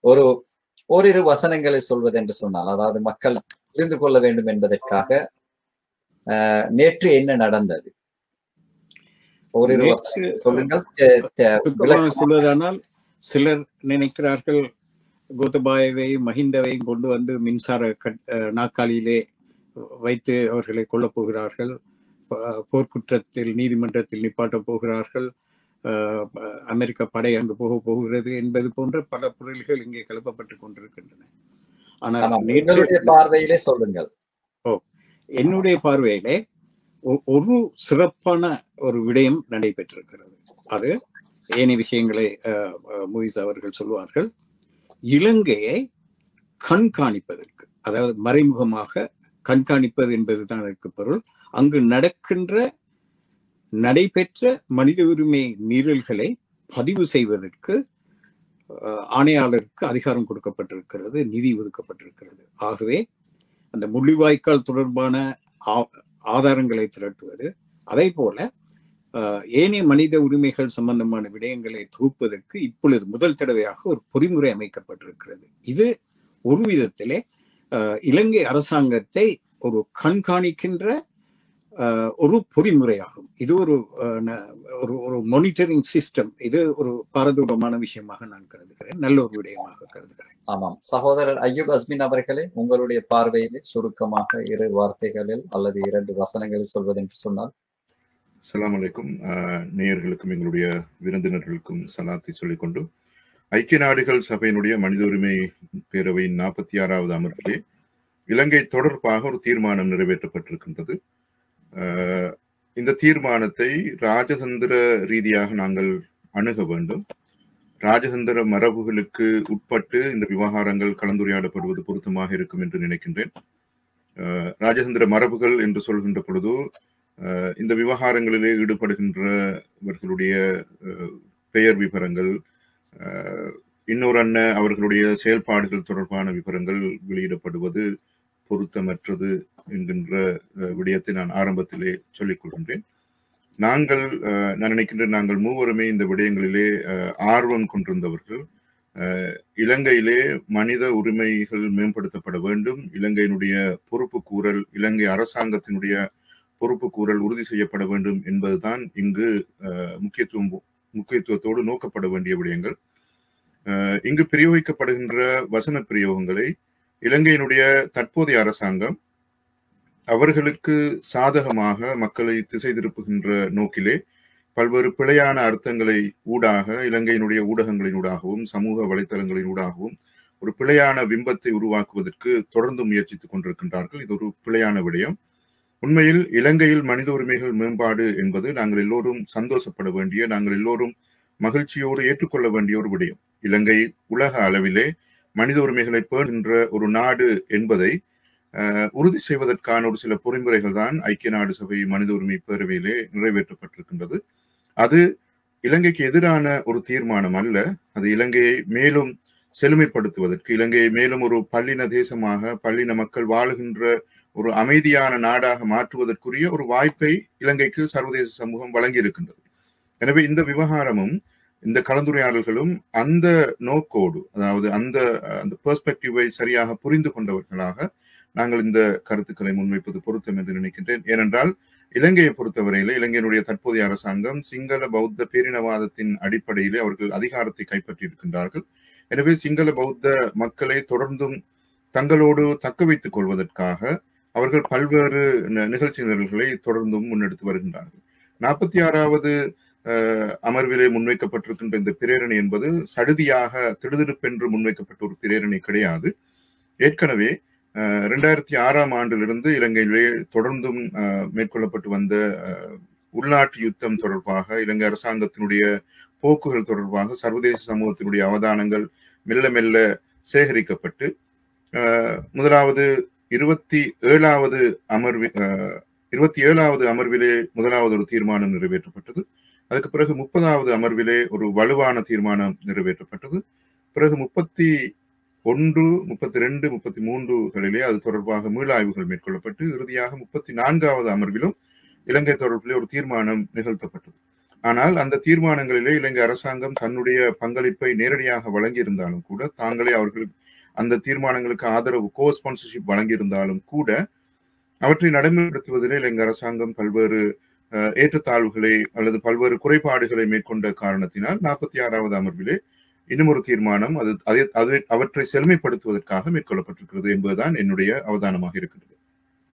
ஒரு ஓரிரு வசனங்களை சொல்வது என்று சொன்னால் அதாவது மக்கள் புரிந்து கொள்ள வேண்டும் என்பதற்காக அஹ், நேற்று என்ன நடந்தது ஓரிரு நேற்று வசனங்களை சொல்லுங்கள் தெ- தெ- சுத்தமாக விளக்கமாக சொல்வதானால் சிலர் நினைக்கிறார்கள் கோத்தபாயவை மஹிந்தவையும் கொண்டு வந்து மின்சார கட்- அஹ் நாற்காலியிலே வைத்து அவர்களை கொல்லப் போகிறார்கள் ப- போர்க்குற்றத்தில் நீதிமன்றத்தில் நிப்பாட்டப் போகிறார்கள் அஹ் ப- அமெரிக்க படை அங்கு போக போகிறது என்பது போன்ற பல பொருள்கள் இங்கே கிளப்பப்பட்டுக் கொண்டிருக்கின்றன ஆனால் ஆமாம் நேற்று உங்களுடைய பார்வையிலே சொல்லுங்கள் என்னுடைய பார்வையிலே ஒ- ஒரு சிறப்பான ஒரு விடயம் நடைபெற்றிருக்கிறது அது ஏனைய விஷயங்களை அஹ், அஹ், மூயிஸ் அவர்கள் சொல்வார்கள் இலங்கையை கண்காணிப்பதற்கு அதாவது மறைமுகமாக கண்காணிப்பது என்பதுதான் அதற்கு பொருள் அங்கு நடக்கின்ற நடைபெற்ற மனித உரிமை மீறல்களை பதிவு செய்வதற்கு அஹ், ஆணையாளருக்கு அதிகாரம் கொடுக்கப்பட்டிருக்கிறது நிதி ஒதுக்கப்பட்டிருக்கிறது ஆகவே அந்த முள்ளிவாய்க்கால் தொடர்பான ஆ- ஆதாரங்களை திரட்டுவது அதே போல அஹ், ஏனைய மனித உரிமைகள் சம்பந்தமான விடயங்களை தொகுப்பதற்கு இப்பொழுது முதல் தடவையாக ஒரு பொறிமுறை அமைக்கப்பட்டிருக்கிறது இது ஒரு விதத்திலே அஹ், இலங்கை அரசாங்கத்தை ஒரு கண்காணிக்கின்ற அஹ், ஒரு பொறிமுறையாகும் இது ஒரு அஹ், ந- ஒரு ஒரு மானிட்டரிங் சிஸ்டம் இது ஒரு பாரதூரமான விஷயமாக நான் கருதுகிறேன் நல்ல ஒரு விடயமாக கருதுகிறேன் ஆமாம் சகோதரர் ஐயூப் அஸ்மின் அவர்களே உங்களுடைய பார்வையிலே சுருக்கமாக இரு வார்த்தைகளில் அல்லது இரண்டு வசனங்களில் சொல்வது என்று சொன்னால் அஸ்ஸலாமு அலைக்கும் அஹ், நேயர்களுக்கும் எங்களுடைய விருந்தினர்களுக்கும் சலாத்தை சொல்லிக்கொண்டு ஐக்கிய நாடுகள் சபையினுடைய மனித உரிமை பேரவையின் நாற்பத்தி ஆறாவது அமர்விலே இலங்கை தொடர்பாக ஒரு தீர்மானம் நிறைவேற்றப்பட்டிருக்கின்றது அஹ், இந்த தீர்மானத்தை ராஜதந்திர ரீதியாக நாங்கள் அணுக வேண்டும் ராஜதந்திர மரபுகளுக்கு உட்பட்டு இந்த விவகாரங்கள் கலந்துரையாடப்படுவது பொருத்தமாக இருக்கும் என்று நினைக்கின்றேன் அஹ், ராஜதந்திர மரபுகள் என்று சொல்கின்ற பொழுது அஹ், இந்த விவகாரங்களிலே ஈடுபடுகின்றவர்களுடைய அஹ், பெயர் விவரங்கள் அஹ், இன்னொரு அண்ணன் அவர்களுடைய செயல்பாடுகள் தொடர்பான விவரங்கள் வெளியிடப்படுவது பொருத்தமற்றது என்கின்ற அஹ், விடயத்தை நான் ஆரம்பத்திலே சொல்லிக் கொள்கின்றேன் நாங்கள் அஹ், நான் நினைக்கின்றேன் நாங்கள் மூவருமே இந்த விடயங்களிலே அஹ், ஆர்வம் கொண்டிருந்தவர்கள் அஹ், இலங்கையிலே மனித உரிமைகள் மேம்படுத்தப்பட வேண்டும் இலங்கையினுடைய பொறுப்பு கூறல் இலங்கை அரசாங்கத்தினுடைய பொறுப்பு கூறல் உறுதி செய்யப்பட வேண்டும் என்பதுதான் இங்கு அஹ், முக்கியத்துவம் முக்கியத்துவத்தோடு நோக்கப்பட வேண்டிய விடயங்கள் அஹ், இங்கு பிரயோகிக்கப்படுகின்ற வசன பிரயோகங்களை இலங்கையினுடைய தற்போதைய அரசாங்கம் அவர்களுக்கு சாதகமாக மக்களை திசை திருப்புகின்ற நோக்கிலே பல்வேறு பிழையான அர்த்தங்களை ஊடாக இலங்கையினுடைய ஊடகங்களினூடாகவும் சமூக வலைத்தளங்களினூடாகவும் ஒரு பிழையான பிம்பத்தை உருவாக்குவதற்கு தொடர்ந்து முயற்சித்துக் கொண்டிருக்கின்றார்கள் இது ஒரு பிழையான விடயம் உண்மையில் இலங்கையில் மனித உரிமைகள் மேம்பாடு என்பது நாங்கள் எல்லோரும் சந்தோஷப்பட வேண்டிய நாங்கள் எல்லோரும் மகிழ்ச்சியோடு ஏற்றுக்கொள்ள வேண்டிய ஒரு விடயம் இலங்கை உலக அளவிலே மனித உரிமைகளை பேணுகின்ற ஒரு நாடு என்பதை அஹ், உறுதி செய்வதற்கான ஒரு சில பொறிமுறைகள் தான் ஐக்கிய நாடு சபை மனித உரிமை பேரவையிலே நிறைவேற்றப்பட்டிருக்கின்றது அது இலங்கைக்கு எதிரான ஒரு தீர்மானம் அல்ல அது இலங்கையை மேலும் செழுமைப்படுத்துவதற்கு இலங்கையை மேலும் ஒரு பல்லின தேசமாக பல்லின மக்கள் வாழுகின்ற ஒரு அமைதியான நாடாக மாற்றுவதற்குரிய ஒரு வாய்ப்பை இலங்கைக்கு சர்வதேச சமூகம் வழங்கி இருக்கின்றது எனவே இந்த விவகாரமும் இந்த கலந்துரையாடல்களும் அந்த நோக்கோடு அதாவது அந்த அந்த பெர்ஸ்பெக்டிவை சரியாக புரிந்து கொண்டவர்களாக நாங்கள் இந்த கருத்துக்களை முன்வைப்பது பொருத்தம் என்று நினைக்கின்றேன் ஏனென்றால் இலங்கையை பொறுத்தவரையில இலங்கையினுடைய தற்போதைய அரசாங்கம் சிங்கள பௌத்த பேரினவாதத்தின் அடிப்படையிலே அவர்கள் அதிகாரத்தை கைப்பற்றி இருக்கின்றார்கள் எனவே சிங்கள பௌத்த மக்களை தொடர்ந்தும் தங்களோடு தக்க வைத்துக் கொள்வதற்காக அவர்கள் பல்வேறு ந- நிகழ்ச்சி நிரல்களை தொடர்ந்தும் முன்னெடுத்து வருகின்றார்கள் நாற்பத்தி ஆறாவது அமர்விலே முன்வைக்கப்பட்டிருக்கின்ற இந்த பிரேரணை என்பது சடுதியாக திடுதிடுப்பென்று முன்வைக்கப்பட்ட ஒரு பிரேரணை கிடையாது ஏற்கனவே அஹ், இரண்டாயிரத்தி ஆறாம் ஆண்டிலிருந்து இலங்கையிலே தொடர்ந்தும் அஹ், மேற்கொள்ளப்பட்டு வந்த அஹ், உள்நாட்டு யுத்தம் தொடர்பாக இலங்கை அரசாங்கத்தினுடைய போக்குகள் தொடர்பாக சர்வதேச சமூகத்தினுடைய அவதானங்கள் மெல்ல மெல்ல சேகரிக்கப்பட்டு அஹ், முதலாவது இருபத்தி ஏழாவது அமர்வி அஹ், இருபத்தி ஏழாவது அமர்விலே முதலாவது ஒரு தீர்மானம் நிறைவேற்றப்பட்டது அதுக்கு பிறகு முப்பதாவது அமர்விலே ஒரு வலுவான தீர்மானம் நிறைவேற்றப்பட்டது பிறகு முப்பத்தி ஒன்று முப்பத்தி ரெண்டு முப்பத்தி மூன்றுகளிலே அது தொடர்பாக மீளாய்வுகள் மேற்கொள்ளப்பட்டு இறுதியாக முப்பத்தி நான்காவது அமர்விலும் இலங்கை தொடர்பிலே ஒரு தீர்மானம் நிகழ்த்தப்பட்டது ஆனால் அந்த தீர்மானங்களிலே இலங்கை அரசாங்கம் தன்னுடைய பங்களிப்பை நேரடியாக வழங்கியிருந்தாலும் கூட தாங்களே அவர்கள் அந்த தீர்மானங்களுக்கு ஆதரவு கோ ஸ்பான்சர்ஷிப் வழங்கியிருந்தாலும் கூட அவற்றை நடைமுறைப்படுத்துவதிலே இலங்கை அரசாங்கம் பல்வேறு அஹ், ஏற்றத்தாழ்வுகளை அல்லது பல்வேறு குறைபாடுகளை மேற்கொண்ட காரணத்தினால் நாற்பத்தி ஆறாவது அமர்விலே இன்னும் ஒரு தீர்மானம் அது அதை அது அவற்றை செழுமைப்படுத்துவதற்காக மேற்கொள்ளப்பட்டிருக்கிறது என்பதுதான் என்னுடைய அவதானமாக இருக்கிறது